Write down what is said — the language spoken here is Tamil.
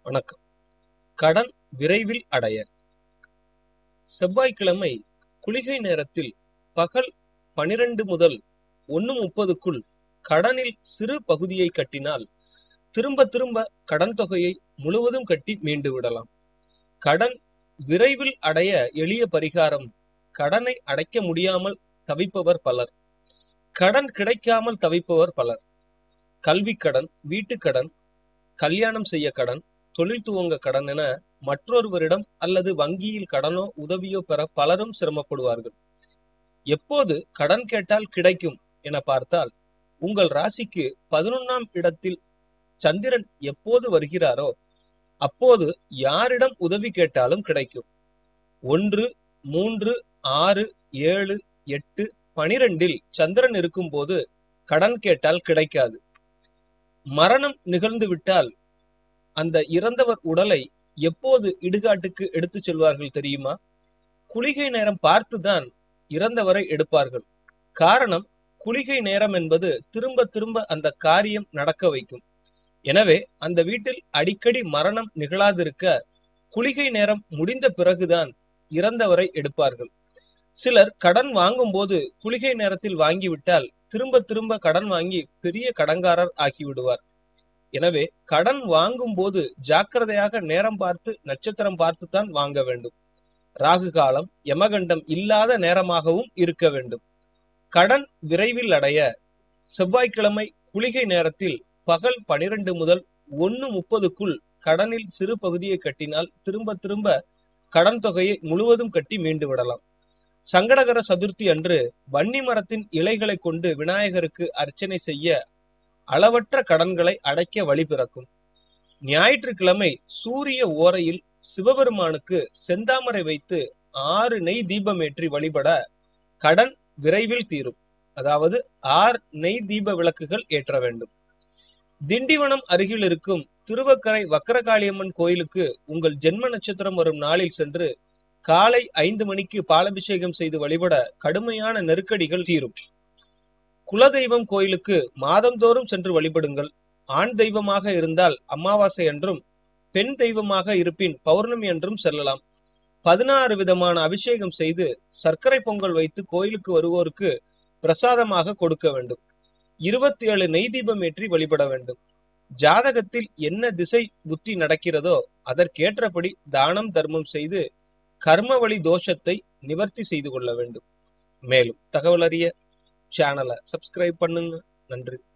வணக்கம் கடன் விரைவில் அடைய செவ்வாய்க்கிழமை குளிகை நேரத்தில் பகல் பனிரெண்டு முதல் ஒன்று முப்பதுக்குள் கடனில் சிறு பகுதியை கட்டினால் திரும்ப திரும்ப கடன் தொகையை முழுவதும் கட்டி மீண்டு விடலாம் கடன் விரைவில் அடைய எளிய பரிகாரம் கடனை அடைக்க முடியாமல் தவிப்பவர் பலர் கடன் கிடைக்காமல் தவிப்பவர் பலர் கல்வி கடன் வீட்டுக்கடன் கல்யாணம் செய்ய கடன் தொழில் துவங்க கடன் என மற்றொருவரிடம் அல்லது வங்கியில் கடனோ உதவியோ பெற பலரும் சிரமப்படுவார்கள் எப்போது கடன் கேட்டால் கிடைக்கும் என பார்த்தால் உங்கள் ராசிக்கு பதினொன்னாம் இடத்தில் சந்திரன் எப்போது வருகிறாரோ அப்போது யாரிடம் உதவி கேட்டாலும் கிடைக்கும் ஒன்று மூன்று ஆறு ஏழு எட்டு பனிரெண்டில் சந்திரன் இருக்கும்போது கடன் கேட்டால் கிடைக்காது மரணம் நிகழ்ந்து விட்டால் அந்த இறந்தவர் உடலை எப்போது இடுகாட்டுக்கு எடுத்துச் செல்வார்கள் தெரியுமா குளிகை நேரம் பார்த்துதான் இறந்தவரை எடுப்பார்கள் காரணம் குளிகை நேரம் என்பது திரும்ப திரும்ப அந்த காரியம் நடக்க வைக்கும் எனவே அந்த வீட்டில் அடிக்கடி மரணம் நிகழாதிருக்க குளிகை நேரம் முடிந்த பிறகுதான் இறந்தவரை எடுப்பார்கள் சிலர் கடன் வாங்கும் போது குளிகை நேரத்தில் வாங்கிவிட்டால் திரும்ப திரும்ப கடன் வாங்கி பெரிய கடன்காரர் ஆகிவிடுவார் எனவே கடன் வாங்கும் போது ஜாக்கிரதையாக நேரம் பார்த்து நட்சத்திரம் பார்த்து தான் வாங்க வேண்டும் ராகு காலம் யமகண்டம் இல்லாத நேரமாகவும் இருக்க வேண்டும் கடன் விரைவில் அடைய செவ்வாய்க்கிழமை குளிகை நேரத்தில் பகல் பனிரெண்டு முதல் ஒன்னு முப்பதுக்குள் கடனில் சிறு பகுதியை கட்டினால் திரும்ப திரும்ப கடன் தொகையை முழுவதும் கட்டி மீண்டு விடலாம் சங்கடகர சதுர்த்தி அன்று வன்னி மரத்தின் இலைகளை கொண்டு விநாயகருக்கு அர்ச்சனை செய்ய அளவற்ற கடன்களை அடைக்க வழி பிறக்கும் ஞாயிற்றுக்கிழமை சூரிய ஓரையில் சிவபெருமானுக்கு செந்தாமரை வைத்து ஆறு நெய் தீபமேற்றி வழிபட கடன் விரைவில் தீரும் அதாவது ஆறு நெய் தீப விளக்குகள் ஏற்ற வேண்டும் திண்டிவனம் அருகில் இருக்கும் திருவக்கரை வக்கரகாளியம்மன் கோயிலுக்கு உங்கள் ஜென்ம நட்சத்திரம் வரும் நாளில் சென்று காலை ஐந்து மணிக்கு பாலபிஷேகம் செய்து வழிபட கடுமையான நெருக்கடிகள் தீரும் குலதெய்வம் கோயிலுக்கு மாதந்தோறும் சென்று வழிபடுங்கள் ஆண் தெய்வமாக இருந்தால் அமாவாசை என்றும் பெண் தெய்வமாக இருப்பின் பௌர்ணமி என்றும் செல்லலாம் பதினாறு விதமான அபிஷேகம் செய்து சர்க்கரை பொங்கல் வைத்து கோயிலுக்கு வருவோருக்கு பிரசாதமாக கொடுக்க வேண்டும் இருபத்தி ஏழு நெய் தீபம் ஏற்றி வழிபட வேண்டும் ஜாதகத்தில் என்ன திசை புத்தி நடக்கிறதோ அதற்கேற்றபடி தானம் தர்மம் செய்து கர்ம வழி தோஷத்தை நிவர்த்தி செய்து கொள்ள வேண்டும் மேலும் தகவல் அறிய சேனலை சப்ஸ்கிரைப் பண்ணுங்க நன்றி